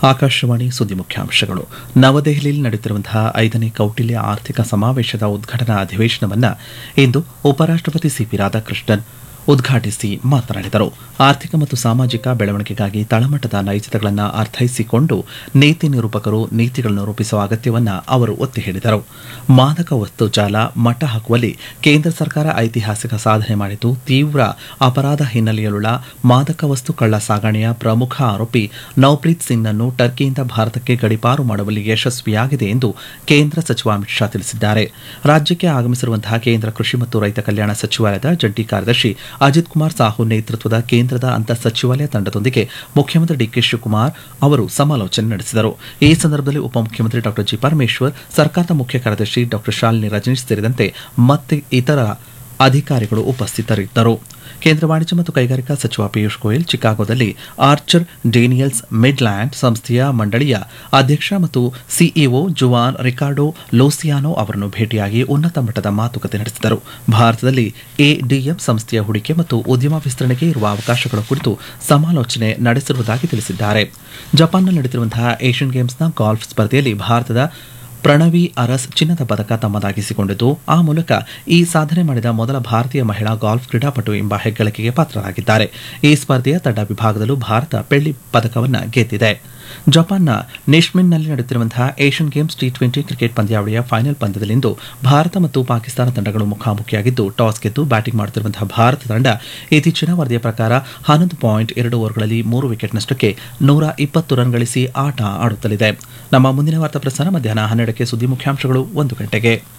ಆಕಾಶವಾಣಿ ಸುದ್ದಿ ಮುಖ್ಯಾಂಶಗಳು ನವದೆಹಲಿಯಲ್ಲಿ ನಡೆಯುತ್ತಿರುವಂತಹ ಐದನೇ ಕೌಟಿಲ್ಯ ಆರ್ಥಿಕ ಸಮಾವೇಶದ ಉದ್ಘಾಟನಾ ಅಧಿವೇಶನವನ್ನು ಇಂದು ಉಪರಾಷ್ಟಪತಿ ಸಿಪಿ ರಾಧಾಕೃಷ್ಣನ್ ಉದ್ಘಾಟಿಸಿ ಮಾತನಾಡಿದರು ಆರ್ಥಿಕ ಮತ್ತು ಸಾಮಾಜಿಕ ಬೆಳವಣಿಗೆಗಾಗಿ ತಳಮಟ್ಟದ ನೈಜತೆಗಳನ್ನು ಅರ್ಥೈಸಿಕೊಂಡು ನೀತಿ ನಿರೂಪಕರು ನೀತಿಗಳನ್ನು ರೂಪಿಸುವ ಅಗತ್ಯವನ್ನು ಅವರು ಒತ್ತಿ ಹೇಳಿದರು ಮಾದಕ ವಸ್ತು ಜಾಲ ಮಟ್ಟ ಹಾಕುವಲ್ಲಿ ಕೇಂದ್ರ ಸರ್ಕಾರ ಐತಿಹಾಸಿಕ ಸಾಧನೆ ಮಾಡಿದ್ದು ತೀವ್ರ ಅಪರಾಧ ಹಿನ್ನೆಲೆಯುಳ್ಳ ಮಾದಕ ವಸ್ತು ಕಳ್ಳ ಸಾಗಣೆಯ ಪ್ರಮುಖ ಆರೋಪಿ ನವಪ್ರೀತ್ ಸಿಂಗ್ನನ್ನು ಟರ್ಕಿಯಿಂದ ಭಾರತಕ್ಕೆ ಗಡಿಪಾರು ಮಾಡುವಲ್ಲಿ ಯಶಸ್ವಿಯಾಗಿದೆ ಎಂದು ಕೇಂದ್ರ ಸಚಿವ ಅಮಿತ್ ಶಾ ತಿಳಿಸಿದ್ದಾರೆ ರಾಜ್ಯಕ್ಕೆ ಆಗಮಿಸಿರುವಂತಹ ಕೇಂದ್ರ ಕೃಷಿ ಮತ್ತು ರೈತ ಕಲ್ಯಾಣ ಸಚಿವಾಲಯದ ಜಂಟಿ ಕಾರ್ಯದರ್ಶಿ ಅಜಿತ್ ಕುಮಾರ್ ಸಾಹು ನೇತೃತ್ವದ ಕೇಂದ್ರದ ಅಂತರ್ ಸಚಿವಾಲಯ ತಂಡದೊಂದಿಗೆ ಮುಖ್ಯಮಂತ್ರಿ ಡಿಕೆ ಶಿವಕುಮಾರ್ ಅವರು ಸಮಾಲೋಚನೆ ನಡೆಸಿದರು ಈ ಸಂದರ್ಭದಲ್ಲಿ ಉಪಮುಖ್ಯಮಂತ್ರಿ ಡಾ ಜಿ ಪರಮೇಶ್ವರ್ ಸರ್ಕಾರದ ಮುಖ್ಯ ಕಾರ್ಯದರ್ಶಿ ಡಾ ಶಾಲಿನಿ ರಜನೀಶ್ ಸೇರಿದಂತೆ ಮತ್ತೆ ಇತರ ಅಧಿಕಾರಿಗಳು ಉಪಸ್ಥಿತರಿದ್ದರು ಕೇಂದ್ರ ವಾಣಿಜ್ಯ ಮತ್ತು ಕೈಗಾರಿಕಾ ಸಚಿವ ಪಿಯೂಷ್ ಗೋಯಲ್ ಚಿಕಾಗೋದಲ್ಲಿ ಆರ್ಚರ್ ಡೇನಿಯಲ್ಸ್ ಮಿಡ್ಲ್ಯಾಂಡ್ ಸಂಸ್ಥೆಯ ಮಂಡಳಿಯ ಅಧ್ಯಕ್ಷ ಮತ್ತು ಸಿಇಒ ಜುವಾನ್ ರಿಕಾರ್ಡೋ ಲೋಸಿಯಾನೋ ಅವರನ್ನು ಭೇಟಿಯಾಗಿ ಉನ್ನತ ಮಟ್ಟದ ಮಾತುಕತೆ ನಡೆಸಿದರು ಭಾರತದಲ್ಲಿ ಎಡಿಎಂ ಸಂಸ್ಥೆಯ ಹೂಡಿಕೆ ಮತ್ತು ಉದ್ಯಮ ವಿಸ್ತರಣೆಗೆ ಇರುವ ಅವಕಾಶಗಳ ಕುರಿತು ಸಮಾಲೋಚನೆ ನಡೆಸಿರುವುದಾಗಿ ತಿಳಿಸಿದ್ದಾರೆ ಜಪಾನ್ನಲ್ಲಿ ನಡೆದಿರುವಂತಹ ಏಷ್ಯನ್ ಗೇಮ್ಸ್ನ ಗಾಲ್ಫ್ ಸ್ಪರ್ಧೆಯಲ್ಲಿ ಭಾರತದ ಪ್ರಣವಿ ಅರಸ್ ಚಿನ್ನದ ಪದಕ ತಮ್ಮದಾಗಿಸಿಕೊಂಡಿದ್ದು ಆ ಮೂಲಕ ಈ ಸಾಧನೆ ಮಾಡಿದ ಮೊದಲ ಭಾರತೀಯ ಮಹಿಳಾ ಗಾಲ್ಫ್ ಕ್ರೀಡಾಪಟು ಎಂಬ ಹೆಗ್ಗಳಿಕೆಗೆ ಪಾತ್ರರಾಗಿದ್ದಾರೆ ಈ ಸ್ಪರ್ಧೆಯ ತಂಡ ವಿಭಾಗದಲ್ಲೂ ಭಾರತ ಬೆಳ್ಳಿ ಪದಕವನ್ನು ಗೆದ್ದಿದೆ ಜಪಾನ್ನ ನಿಶ್ಮಿನ್ನಲ್ಲಿ ನಡೆಯುತ್ತಿರುವಂತಹ Asian Games T twenty cricket ಪಂದ್ಯಾವಳಿಯ ಫೈನಲ್ ಪಂದ್ಯದಲ್ಲಿಂದು ಭಾರತ ಮತ್ತು ಪಾಕಿಸ್ತಾನ ತಂಡಗಳು ಮುಖಾಮುಖಿಯಾಗಿದ್ದು ಟಾಸ್ ಗೆದ್ದು ಬ್ಯಾಟಿಂಗ್ ಮಾಡುತ್ತಿರುವಂತಹ ಭಾರತ ತಂಡ ಇತ್ತೀಚಿನ ವರದಿಯ ಪ್ರಕಾರ ಹನ್ನೊಂದು ಪಾಯಿಂಟ್ ಎರಡು ಓವರ್ಗಳಲ್ಲಿ ಮೂರು ವಿಕೆಟ್ ನಷ್ಟಕ್ಕೆ ನೂರ ಇಪ್ಪತ್ತು ರನ್ ಗಳಿಸಿ ಆಟ ಆಡುತ್ತಲಿದೆ ನಮ್ಮ ಮುಂದಿನ ವಾರ್ತಾ ಪ್ರಸಾರ ಮಧ್ಯಾಹ್ನ ಹನ್ನೆರಡಕ್ಕೆ ಸುದ್ದಿ ಮುಖ್ಯಾಂಶಗಳು ಒಂದು ಗಂಟೆಗೆ